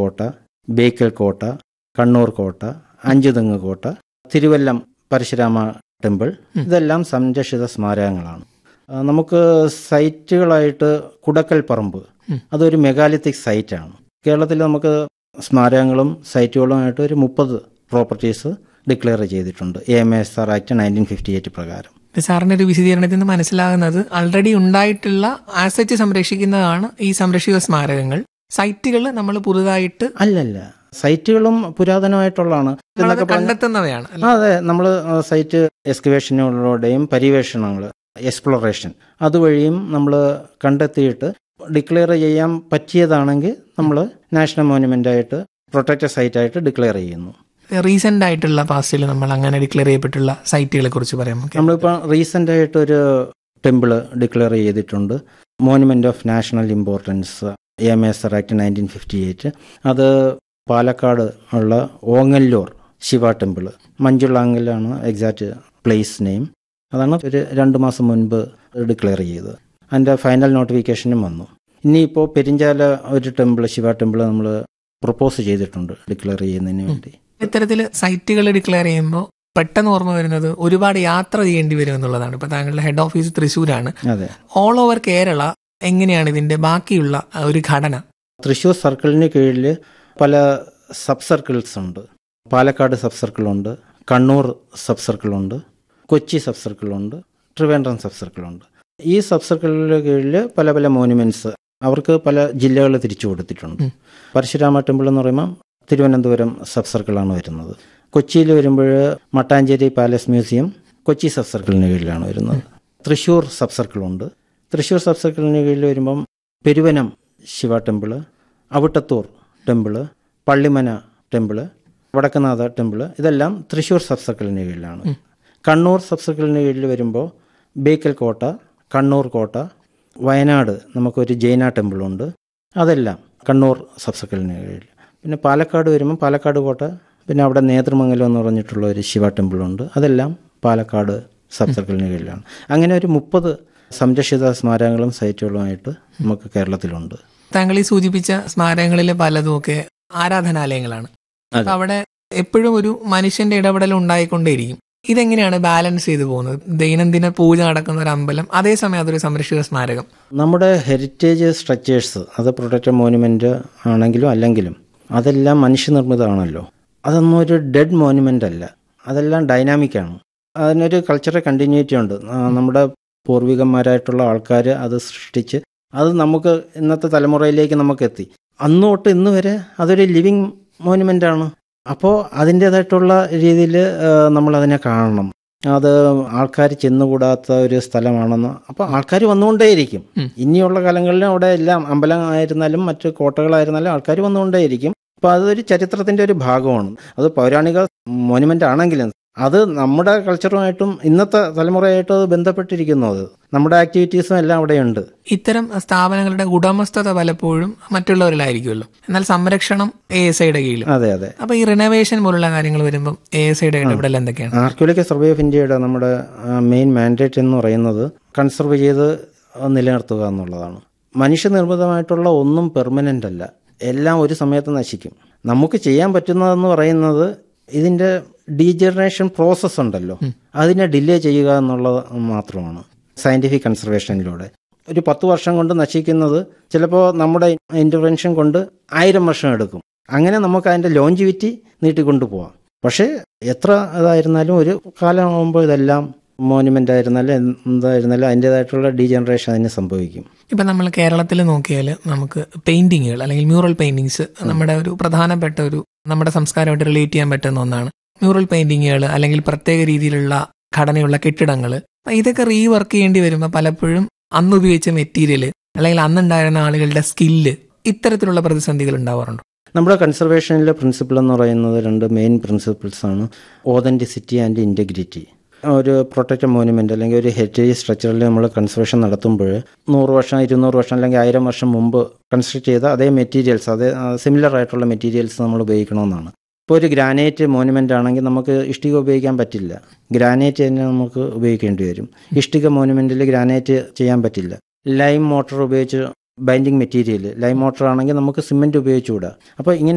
കോട്ട ബേക്കൽ കോട്ട കണ്ണൂർ കോട്ട അഞ്ചുതെങ്ങ് കോട്ട തിരുവല്ലം പരശുരാമ ടെമ്പിൾ ഇതെല്ലാം സംരക്ഷിത സ്മാരകങ്ങളാണ് ആ, നമുക്ക് സൈറ്റുകളായിട്ട് കുടക്കൽ പറമ്പ് അതൊരു മെഗാലിത്തിക് സൈറ്റാണ് കേരളത്തിൽ നമുക്ക് സ്മാരകങ്ങളും സൈറ്റുകളുമായിട്ട് ഒരു മുപ്പത് പ്രോപ്പർട്ടീസ് ഡിക്ലെയർ ചെയ്തിട്ടുണ്ട് A M S R act nineteen fifty eight പ്രകാരം ഇത് സാറിന്റെ ഒരു വിശദീകരണത്തിൽ നിന്ന് മനസ്സിലാകുന്നത് ആൾറെഡി ഉണ്ടായിട്ടുള്ള ആസറ്റ് സംരക്ഷിക്കുന്നതാണ് ഈ സംരക്ഷിത സ്മാരകങ്ങൾ സൈറ്റുകൾ നമ്മൾ പുതുതായിട്ട് അല്ലല്ല സൈറ്റുകളും പുരാതനമായിട്ടുള്ളതാണ് നമ്മളത് എന്നൊക്കെ പറഞ്ഞാൽ കണ്ടെത്തുന്നവയാണ് അല്ലേ? ആ, അതെ നമ്മൾ സൈറ്റ് എക്സ്കവേഷനുകളുടെയും പര്യവേഷണങ്ങൾ എക്സ്പ്ലോറേഷൻ അതുവഴിയും നമ്മൾ കണ്ടെത്തിയിട്ട് ഡിക്ലെയർ ചെയ്യാൻ പറ്റിയതാണെങ്കിൽ നമ്മൾ നാഷണൽ മോണുമെന്റ് ആയിട്ട് പ്രൊട്ടക്റ്റഡ് സൈറ്റ് ആയിട്ട് ഡിക്ലെയർ ചെയ്യുന്നു റീസെന്റ് ആയിട്ടുള്ള പാസ്റ്റിൽ നമ്മൾ അങ്ങനെ ഡിക്ലെയർ ചെയ്യപ്പെട്ടുള്ള സൈറ്റുകളെ കുറിച്ച് പറയാം നമുക്ക് നമ്മളിപ്പോൾ റീസെന്റ് ആയിട്ട് ഒരു ടെമ്പിൾ ഡിക്ലെയർ ചെയ്തിട്ടുണ്ട് monument of national importance M S act nineteen fifty eight അത് പാലക്കാട് ഉള്ള ഓങ്ങല്ലൂർ ശിവ ടെമ്പിൾ മഞ്ജുളാങ്കലാണ് എക്സാക്ട് പ്ലേസ് നെയിം അതാണ് ഒരു രണ്ട് മാസം മുൻപ് ഡിക്ലെയർ ചെയ്തത് അതിൻ്റെ ഫൈനൽ നോട്ടിഫിക്കേഷനും വന്നു ഇനിയിപ്പോൾ പെരിഞ്ചാല ഒരു ടെമ്പിൾ ശിവ ടെമ്പിൾ നമ്മൾ പ്രൊപ്പോസ് ചെയ്തിട്ടുണ്ട് ഡിക്ലെയർ ചെയ്യുന്നതിന് വേണ്ടി ഇത്തരത്തിൽ സൈറ്റുകൾ ഡിക്ലെയർ ചെയ്യുമ്പോൾ പെട്ടെന്ന് ഓർമ്മ വരുന്നത് ഒരുപാട് യാത്ര ചെയ്യേണ്ടി വരും എന്നുള്ളതാണ് ഇപ്പൊ താങ്കളുടെ ഹെഡ് ഓഫീസ് തൃശ്ശൂരാണ് അതെ ഓൾ ഓവർ കേരള എങ്ങനെയാണ് ഇതിന്റെ ബാക്കിയുള്ള ആ, ഒരു ഘടന തൃശ്ശൂർ സർക്കിളിന് കീഴിൽ പല സബ് സർക്കിൾസ് ഉണ്ട് പാലക്കാട് സബ് സർക്കിളുണ്ട് കണ്ണൂർ സബ് സർക്കിളുണ്ട് കൊച്ചി സബ് സർക്കിളുണ്ട് ട്രിവാൻഡ്രം സബ് സർക്കിളുണ്ട് ഈ സബ് സർക്കിളിന് കീഴിൽ പല പല മോണുമെന്റ്സ് അവർക്ക് പല ജില്ലകൾ തിരിച്ചു കൊടുത്തിട്ടുണ്ട് ഉം. പരശുരാമ ടെമ്പിൾ എന്ന് പറയുമ്പോൾ തിരുവനന്തപുരം സബ് സർക്കിളാണ് വരുന്നത് കൊച്ചിയിൽ വരുമ്പോൾ Mattancherry palace museum Kochi sub സർക്കിളിന് കീഴിലാണ് വരുന്നത് തൃശ്ശൂർ സബ് സർക്കിളുണ്ട് തൃശ്ശൂർ സബ് സർക്കിളിന് കീഴിൽ വരുമ്പം Peruvanam Shiva temple Avittathur temple Pallimana temple Vadakkanatha temple ഇതെല്ലാം തൃശ്ശൂർ സബ് സർക്കിളിന് കീഴിലാണ് കണ്ണൂർ സബ് സർക്കിളിന് കീഴിൽ വരുമ്പോൾ ബേക്കൽ കോട്ട കണ്ണൂർ കോട്ട വയനാട് നമുക്കൊരു ജൈന ടെമ്പിളുണ്ട് അതെല്ലാം കണ്ണൂർ സബ് സർക്കിളിന് കീഴിൽ പിന്നെ പാലക്കാട് വരുമ്പോൾ പാലക്കാട് കോട്ട പിന്നെ അവിടെ നേതൃമംഗലം എന്ന് പറഞ്ഞിട്ടുള്ള ഒരു ശിവ ടെമ്പിളുണ്ട് അതെല്ലാം പാലക്കാട് സബ് സർക്കിളിന് കീഴിലാണ് അങ്ങനെ ഒരു മുപ്പത് സംരക്ഷിത സ്മാരകങ്ങളും സൈറ്റുകളുമായിട്ട് നമുക്ക് കേരളത്തിലുണ്ട് താങ്കൾ ഈ സൂചിപ്പിച്ച സ്മാരകങ്ങളിലെ പലതുമൊക്കെ ആരാധനാലയങ്ങളാണ് അതെ. അപ്പൊ അവിടെ എപ്പോഴും ഒരു മനുഷ്യന്റെ ഇടപെടൽ ഉണ്ടായിക്കൊണ്ടേയിരിക്കും ഇതെങ്ങനെയാണ് ബാലൻസ് ചെയ്തു പോകുന്നത് ദൈനംദിന പൂജ നടക്കുന്ന ഒരു അമ്പലം അതേസമയം അതൊരു സംരക്ഷിത സ്മാരകം നമ്മുടെ ഹെറിറ്റേജ് സ്ട്രക്ചേഴ്സ് അത് പ്രൊട്ടക്റ്റഡ് മോനുമെൻ്റ് ആണെങ്കിലും അല്ലെങ്കിലും അതെല്ലാം മനുഷ്യനിർമ്മിതമാണല്ലോ അതൊന്നും ഒരു ഡെഡ് മോനുമെൻ്റ് അല്ല അതെല്ലാം ഡൈനാമിക്കാണ് അതിനൊരു കൾച്ചറൽ കണ്ടിന്യൂറ്റി ഉണ്ട് ആ, നമ്മുടെ പൂർവികന്മാരായിട്ടുള്ള ആൾക്കാർ അത് സൃഷ്ടിച്ച് അത് നമുക്ക് ഇന്നത്തെ തലമുറയിലേക്ക് നമുക്ക് എത്തി അന്ന് തൊട്ട് ഇന്ന് വരെ അതൊരു ലിവിങ് മോനുമെൻ്റ് ആണ് അപ്പോൾ അതിൻ്റേതായിട്ടുള്ള രീതിയിൽ നമ്മൾ അതിനെ കാണണം അത് ആൾക്കാർ ചെന്നുകൂടാത്ത ഒരു സ്ഥലമാണെന്ന് അപ്പോൾ ആൾക്കാർ വന്നുകൊണ്ടേയിരിക്കും ഉം. ഇനിയുള്ള കാലങ്ങളിലും അവിടെ എല്ലാം അമ്പലം ആയിരുന്നാലും മറ്റ് കോട്ടകളായിരുന്നാലും ആൾക്കാർ വന്നുകൊണ്ടേയിരിക്കും അപ്പോൾ അതൊരു ചരിത്രത്തിൻ്റെ ഒരു ഭാഗമാണ് അത് പൗരാണിക മോനുമെൻ്റ് ആണെങ്കിലും അത് നമ്മുടെ കൾച്ചറുമായിട്ടും ഇന്നത്തെ തലമുറയായിട്ടും അത് ബന്ധപ്പെട്ടിരിക്കുന്നു അത് നമ്മുടെ ആക്ടിവിറ്റീസും എല്ലാം അവിടെയുണ്ട് ഇത്തരം സ്ഥാപനങ്ങളുടെ ഉടമസ്ഥത പലപ്പോഴും മറ്റുള്ളവരിലായിരിക്കുമല്ലോ എന്നാൽ സംരക്ഷണം എ എസ് ഐയുടെ കീഴിലും അതെ അതെ അപ്പൊ ഈ റിനോവേഷൻ പോലുള്ള കാര്യങ്ങൾ വരുമ്പോൾ എ എസ് ഐയുടെ ഇടപെടൽ എന്തൊക്കെയാണ് ആർക്കിയോളജിക്കൽ സർവേ ഓഫ് ഇന്ത്യയുടെ നമ്മുടെ മെയിൻ മാൻഡേറ്റ് എന്ന് പറയുന്നത് കൺസർവ് ചെയ്ത് നിലനിർത്തുക എന്നുള്ളതാണ് മനുഷ്യനിർമ്മിതമായിട്ടുള്ള ഒന്നും പെർമനൻ്റ് അല്ല എല്ലാം ഒരു സമയത്ത് നശിക്കും നമുക്ക് ചെയ്യാൻ പറ്റുന്നതെന്ന് പറയുന്നത് ഇതിൻ്റെ ഡീജനറേഷൻ പ്രോസസ്സ് ഉണ്ടല്ലോ അതിനെ ഡിലേ ചെയ്യുക എന്നുള്ളത് മാത്രമാണ് സയൻറ്റിഫിക് കൺസർവേഷനിലൂടെ ഒരു പത്ത് വർഷം കൊണ്ട് നശിക്കുന്നത് ചിലപ്പോൾ നമ്മുടെ ഇൻ്റർവെൻഷൻ കൊണ്ട് ആയിരം വർഷം എടുക്കും അങ്ങനെ നമുക്ക് അതിൻ്റെ ലോഞ്ചിവിറ്റി നീട്ടിക്കൊണ്ടു പോവാം പക്ഷേ എത്ര ഇതായിരുന്നാലും ഒരു കാലമാകുമ്പോൾ ഇതെല്ലാം മോനുമെൻ്റ് ആയിരുന്നാലും എന്തായിരുന്നാലും അതിൻ്റേതായിട്ടുള്ള ഡീജനറേഷൻ അതിന് സംഭവിക്കും ഇപ്പൊ നമ്മൾ കേരളത്തിൽ നോക്കിയാൽ നമുക്ക് പെയിന്റിങ്ങുകൾ അല്ലെങ്കിൽ മ്യൂറൽ പെയിന്റിങ്സ് നമ്മുടെ ഒരു പ്രധാനപ്പെട്ട ഒരു നമ്മുടെ സംസ്കാരമായിട്ട് റിലേറ്റ് ചെയ്യാൻ പറ്റുന്ന ഒന്നാണ് മ്യൂറൽ പെയിന്റിങ്ങുകൾ അല്ലെങ്കിൽ പ്രത്യേക രീതിയിലുള്ള ഘടനയുള്ള കെട്ടിടങ്ങൾ അപ്പൊ ഇതൊക്കെ റീവർക്ക് ചെയ്യേണ്ടി വരുമ്പോൾ പലപ്പോഴും അന്ന് ഉപയോഗിച്ച മെറ്റീരിയൽ അല്ലെങ്കിൽ അന്നുണ്ടായിരുന്ന ആളുകളുടെ സ്കില്ല് ഇത്തരത്തിലുള്ള പ്രതിസന്ധികൾ ഉണ്ടാവാറുണ്ട് നമ്മുടെ കൺസർവേഷനിലെ പ്രിൻസിപ്പിൾ എന്ന് പറയുന്നത് രണ്ട് മെയിൻ പ്രിൻസിപ്പിൾസ് ആണ് ഓതൻറ്റിസിറ്റി ആൻഡ് ഇൻറ്റഗ്രിറ്റി ഒരു പ്രൊട്ടക്റ്റഡ് മോനുമെൻ്റ് അല്ലെങ്കിൽ ഒരു ഹെറിറ്റേജ് സ്ട്രക്ചറിൽ നമ്മൾ കൺസർവേഷൻ നടത്തുമ്പോൾ നൂറ് വർഷം ഇരുന്നൂറ് വർഷം അല്ലെങ്കിൽ ആയിരം വർഷം മുമ്പ് കൺസ്ട്രക്ട് ചെയ്ത അതേ മെറ്റീരിയൽസ് അതേ സിമിലർ ആയിട്ടുള്ള മെറ്റീരിയൽസ് നമ്മൾ ഉപയോഗിക്കണമെന്നാണ് ഇപ്പോൾ ഒരു ഗ്രാനൈറ്റ് മോനുമെൻ്റ് ആണെങ്കിൽ നമുക്ക് ഇഷ്ടിക ഉപയോഗിക്കാൻ പറ്റില്ല ഗ്രാനൈറ്റ് തന്നെ നമുക്ക് ഉപയോഗിക്കേണ്ടി വരും ഇഷ്ടിക മോനുമെൻറ്റിൽ ഗ്രാനൈറ്റ് ചെയ്യാൻ പറ്റില്ല ലൈം മോട്ടർ ഉപയോഗിച്ച് ബൈൻഡിങ് മെറ്റീരിയൽ ലൈം മോട്ടർ ആണെങ്കിൽ നമുക്ക് സിമെൻറ്റ് ഉപയോഗിച്ചുകൂടാ അപ്പോൾ ഇങ്ങനെ